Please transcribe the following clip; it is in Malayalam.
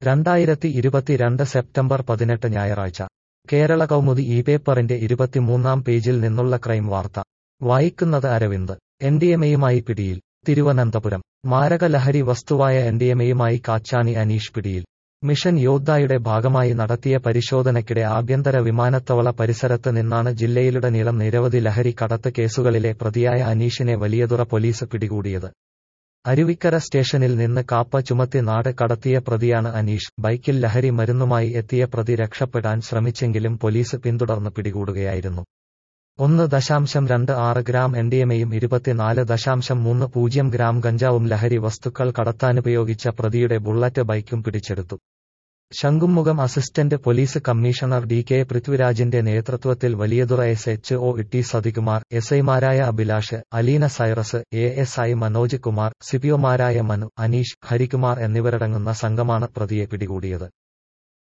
രണ്ടായിരത്തി ഇരുപത്തിരണ്ട് സെപ്റ്റംബർ പതിനെട്ട് ഞായറാഴ്ച കേരള കൗമുദി ഈ പേപ്പറിന്റെ ഇരുപത്തിമൂന്നാം പേജിൽ നിന്നുള്ള ക്രൈം വാർത്ത വായിക്കുന്നത് അരവിന്ദ് എൻഡിഎമയുമായി പിടിയിൽ തിരുവനന്തപുരം മാരക ലഹരി വസ്തുവായ എൻഡിഎമയുമായി കാച്ചാണി അനീഷ് പിടിയിൽ മിഷൻ യോദ്ധായുടെ ഭാഗമായി നടത്തിയ പരിശോധനയ്ക്കിടെ ആഭ്യന്തര വിമാനത്താവള പരിസരത്ത് നിന്നാണ് ജില്ലയിലുടനീളം നിരവധി ലഹരി കടത്ത് കേസുകളിലെ പ്രതിയായ അനീഷിനെ വലിയതുറ പോലീസ് പിടികൂടിയത് അരുവിക്കര സ്റ്റേഷനിൽ നിന്ന് കാപ്പ ചുമത്തി നാട് കടത്തിയ പ്രതിയാണ് അനീഷ് ബൈക്കിൽ ലഹരി മരുന്നുമായി എത്തിയ പ്രതി രക്ഷപ്പെടാൻ ശ്രമിച്ചെങ്കിലും പോലീസ് പിന്തുടർന്ന് പിടികൂടുകയായിരുന്നു ഒന്ന് ദശാംശം രണ്ട് ആറ് ഗ്രാം എൻഡിഎമയും ഇരുപത്തിനാല് ദശാംശം മൂന്ന് പൂജ്യം ഗ്രാം ഗഞ്ചാവും ലഹരി വസ്തുക്കൾ കടത്താനുപയോഗിച്ച പ്രതിയുടെ ബുള്ളറ്റ് ബൈക്കും പിടിച്ചെടുത്തു Shankhumukham assistant police commissioner D K പൃഥ്വിരാജിന്റെ നേതൃത്വത്തിൽ Valiyathura S H O T Sathikumar S ഐമാരായ Abhilash Aleena Cyrus A S I Manoj Kumar സിപിഒമാരായ മനു അനീഷ് ഹരികുമാർ എന്നിവരടങ്ങുന്ന സംഘമാണ് പ്രതിയെ പിടികൂടിയത്